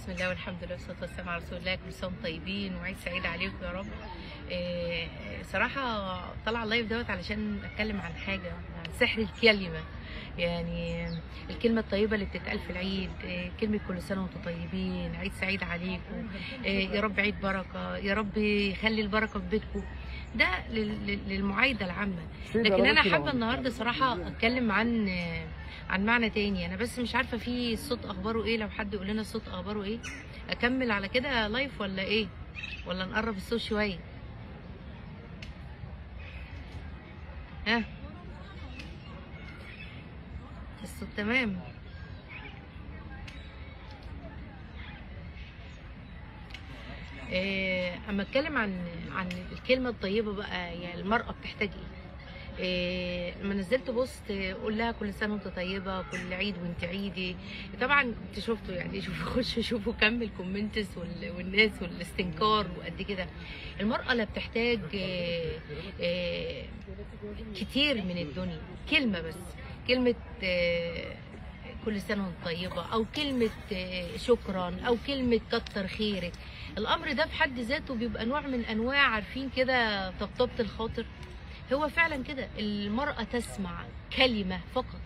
بسم الله والحمد لله والصلاه والسلام على رسول الله كل سنه وانتم طيبين وعيد سعيد عليكم يا رب إيه، صراحه طلع اللايف دوت علشان اتكلم عن حاجه عن سحر الكلمه يعني الكلمة الطيبة اللي بتتقال في العيد إيه، كلمة كل سنة وانتم طيبين عيد سعيد عليكم إيه، يا رب عيد بركة يا رب يخلي البركة في بيتكم ده لل- لل- للمعايدة العامة لكن انا حابة النهاردة صراحة اتكلم عن عن معنى تاني انا بس مش عارفه في الصوت اخباره ايه لو حد يقول لنا الصوت اخباره ايه اكمل على كده لايف ولا ايه ولا نقرب الصوت شويه ها الصوت تمام إيه، اما اتكلم عن عن الكلمه الطيبه بقى يعني المراه بتحتاج ايه إيه، لما نزلت بوست قول لها كل سنه وانت طيبه كل عيد وانت عيدي طبعا انت شفتوا يعني شوفوا خشوا شوفوا كم الكومنتس وال- والناس والاستنكار وقد كده المراه لا بتحتاج إيه، إيه، كتير من الدنيا كلمه بس كلمه إيه، كل سنه وانت طيبه او كلمه إيه، شكرا او كلمه كتر خيرك الامر ده بحد ذاته بيبقى نوع من انواع عارفين كده طبطبه الخاطر هو فعلا كده المرأة تسمع كلمة فقط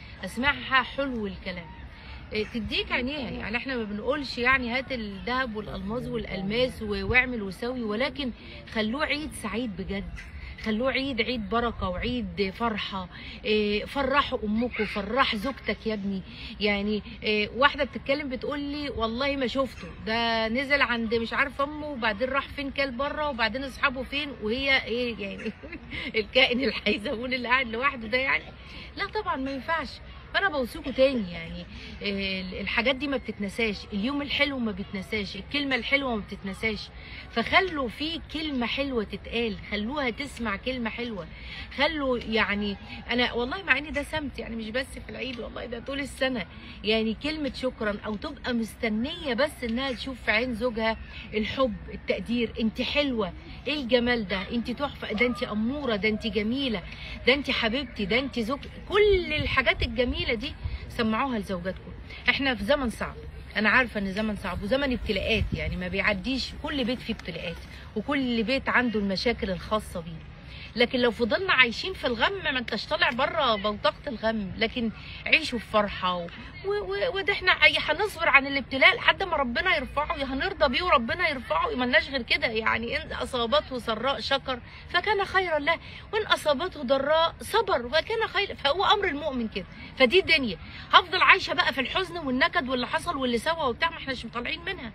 اسمعها حلو الكلام إيه، تديك عينيها يعني احنا ما بنقولش يعني هات الذهب والالماظ والالماس و- واعمل وسوي ولكن خلوه عيد سعيد بجد خلوه عيد عيد بركه وعيد فرحه إيه، فرحوا امكم فرح زوجتك يا ابني يعني إيه، واحده بتتكلم بتقول لي والله ما شفته ده نزل عند مش عارفه امه وبعدين راح فين كل بره وبعدين اصحابه فين وهي ايه يعني الكائن الحيزبون اللي قاعد لوحده ده يعني لا طبعا ما ينفعش فانا بوصيكوا تاني يعني آه، الحاجات دي ما بتتنساش اليوم الحلو ما بيتنساش الكلمه الحلوه ما بتتنساش فخلوا في كلمه حلوه تتقال خلوها تسمع كلمه حلوه خلوا يعني انا والله مع ان ده سمت يعني مش بس في العيد والله ده طول السنه يعني كلمه شكرا او تبقى مستنيه بس انها تشوف في عين زوجها الحب التقدير انت حلوه ايه الجمال ده انت تحفه ده انت اموره ده انت جميله ده انت حبيبتي ده انت زوج كل الحاجات الجميله دي سمعوها لزوجاتكم احنا في زمن صعب انا عارفه ان زمن صعب وزمن ابتلاءات يعني ما بيعديش كل بيت فيه ابتلاءات وكل بيت عنده المشاكل الخاصه بيه لكن لو فضلنا عايشين في الغم ما انتش طالع بره بوتقه الغم لكن عيشوا في فرحه و- و- وده احنا عي- هنصبر عن الابتلاء لحد ما ربنا يرفعه يا هنرضى بيه وربنا يرفعه ملناش غير كده يعني ان اصابته سراء شكر فكان خيرا له وان اصابته ضراء صبر وكان خير فهو امر المؤمن كده فدي الدنيا هفضل عايشه بقى في الحزن والنكد واللي حصل واللي سوى وبتاع ما احناش طالعين منها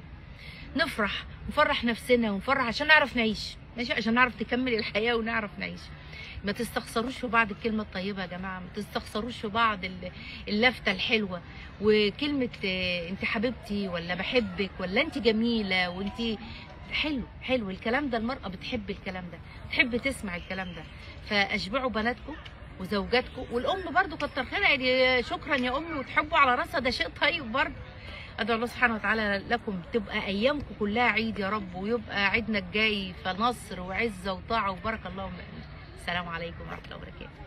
نفرح نفرح نفسنا ونفرح عشان نعرف نعيش ماشي عشان نعرف نكمل الحياه ونعرف نعيش ما تستخسروش في بعض الكلمه الطيبه يا جماعه ما تستخسروش في بعض ال- اللفته الحلوه وكلمه آه، انت حبيبتي ولا بحبك ولا انت جميله وانت حلو حلو الكلام ده المراه بتحب الكلام ده بتحب تسمع الكلام ده فاشبعوا بناتكم وزوجاتكم والام برضو كتر خيرها يعني شكرا يا امي وتحبوا على راسها ده شيء طيب برضو ادعو الله سبحانه وتعالى لكم تبقى ايامكم كلها عيد يا رب ويبقى عيدنا الجاي فنصر وعزه وطاعه وبركه اللهم امين السلام عليكم ورحمه الله وبركاته